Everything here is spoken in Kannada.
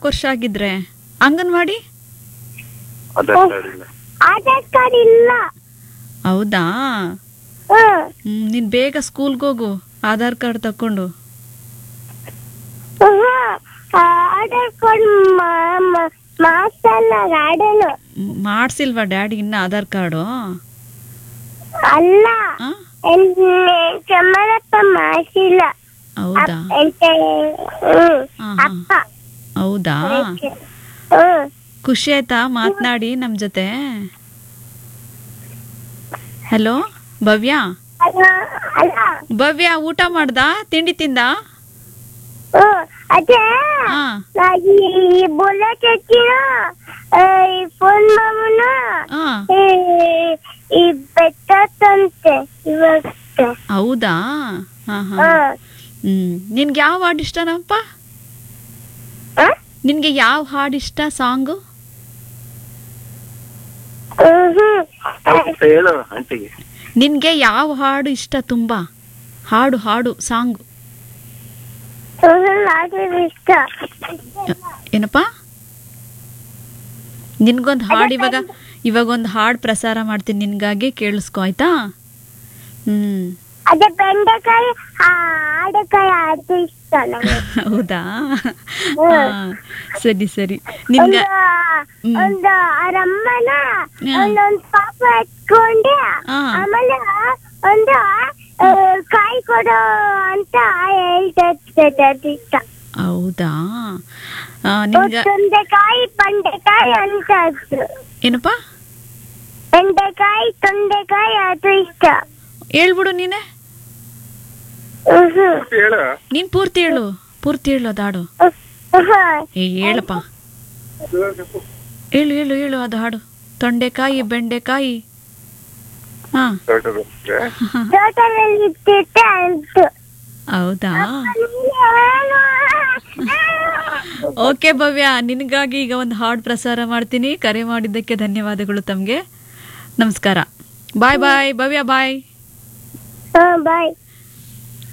ವರ್ಷ ಆಗಿದ್ರೆ ಅಂಗನವಾಡಿ ಆಧಾರ್ ಕಾರ್ಡ್ ಇಲ್ಲ ಆಧಾರ್ ಕಾರ್ಡ್ ಇಲ್ಲ ಹೌದಾ ಹ್ಮ್ ಹ್ಮ್ ನೀನ್ ಬೇಗ ಸ್ಕೂಲ್ಗೆ ಹೋಗು ಆಧಾರ್ ಕಾರ್ಡ್ ತಕೊಂಡು ಹ್ಮ್. ಆಧಾರ್ ಕಾರ್ಡ್ ಮಾಸಲ್ಲ ಗಾರ್ಡನು ಮಾಡ್ಸಿಲ್ವಾ ಡ್ಯಾಡಿ ಇನ್ನ ಆಧಾರ್ ಕಾರ್ಡು ಅಲ್ಲ ಆ? ಚಮ್ಮನಪ್ಪ ಮಾಡಿಸಿಲ್ಲ ಹೌದಾ ಹ್ಮ್ ಹಾ, ಹಾ. ಅಪ್ಪ ಹೌದಾ ಹ್ಮ್ ಖುಷಿ ಆಯ್ತಾ ಮಾತನಾಡಿ ನಮ್ ಜೊತೆ ಹಲೋ ಭವ್ಯ ಅಲ್ಲ ಅಲ್ಲ ಭವ್ಯ ಊಟ ಮಾಡ್ದ ತಿಂಡಿ ತಿಂದ ಹ್ಮ್ ಅದೇ ಹಾ ನಾ ಈ ಬುಲೆಟ್ ಹಚ್ಚಿನ ಈ ಫೋನ್ ಮಾಮನ ಹಾ ಈ- ಈ ಬೆಟ್ಟ ತಂತೆ ಇವಾಗ ಹೌದಾ ಹಾ ಹಾ ಹ್ಮ್ ಹ್ಮ್ ನಿನ್ಗೆ ಯಾವ ಹಾಡು ಇಷ್ಟನಪ್ಪ ಹ? ನಿನ್ಗೆ ಯಾವ ಹಾಡು ಇಷ್ಟ ಸಾಂಗು ಹ್ಮ್ ಹ್ಮ್ ಅಂತ ಹೇಳು ಆಂಟಿಗೆ ನಿನ್ಗೆ ಯಾವ ಹಾಡು ಇಷ್ಟ ತುಂಬಾ ಹಾಡು ಹಾಡು ಸಾಂಗ್ ಅದು ಇಷ್ಟ ಏನಪ್ಪ ನಿನ್ಗೊಂದು ಹಾಡು ಇವಾಗ ಇವಾಗ ಒಂದು ಹಾಡು ಪ್ರಸಾರ ಮಾಡ್ತೀನಿ ನಿನ್ಗಾಗಿ ಕೇಳಿಸ್ಕೊ ಆಯ್ತಾ ಹ್ಮ್ ಅದೇ ಬೆಂಡೆಕಾಯಿ ಆಡಕಾಯಿ ಅದು ಇಷ್ಟ ನಂಗೆ ಹೌದಾ ಹ್ಮ್. ಹಾ, ಸರಿ ಸರಿ ನಿನ್ಗ ಒಂದು ಹ್ಮ್. ಒಂದು ಅವರಮ್ಮನ ಹಾ. ಒಂದೊಂದು ಪಾಪ ಎತ್ಕೊಂಡೆ ಹಾ. ಆಮೇಲೆ ಒಂದು ಆ, ಕಾಯಿ ಕೊಡು ಅಂತ ಹೇಳ್ತಾ ಇರ್ತದೆ ಅದು ಇಷ್ಟ ಹೌದಾ ಆ, ನಿನ್ಗ ತೊಂಡೆಕಾಯಿ ಬಂಡೆಕಾಯಿ ಅಂತ ಅದು ಏನಪ್ಪ ಬೆಂಡೆಕಾಯಿ ತೊಂಡೆಕಾಯಿ ಅದು ಇಷ್ಟ ಹೇಳ್ಬಿಡು ನೀನೆ ಹ್ಮ್ ಹ್ಮ್. ಹೇಳು ನೀನ್ ಪೂರ್ತಿ ಹೇಳು ಪೂರ್ತಿ ಹೇಳು ಅದು ಹಾಡು ಹ್ಮ್. ಏ ಹೇಳಪ್ಪ ಹೇಳು ಹೇಳು ಹೇಳು ಅದು ಹಾಡು ತೊಂಡೆಕಾಯಿ ಬೆಂಡೆಕಾಯಿ ಹಾ ತೋಟದಕ್ಕೆ ತೋಟದಲ್ಲಿ ಇಟ್ಟಿದ್ದೆ ಅಂತು ಹೌದಾ ಓಕೆ ಭವ್ಯ ನಿನಗಾಗಿ ಈಗ ಒಂದು ಹಾಡು ಪ್ರಸಾರ ಮಾಡ್ತೀನಿ ಕರೆ ಮಾಡಿದ್ದಕ್ಕೆ ಧನ್ಯವಾದಗಳು ತಮಗೆ ನಮಸ್ಕಾರ ಬಾಯ್ ಬಾಯ್ ಭವ್ಯ ಬಾಯ್ ಹಾ ಬಾಯ್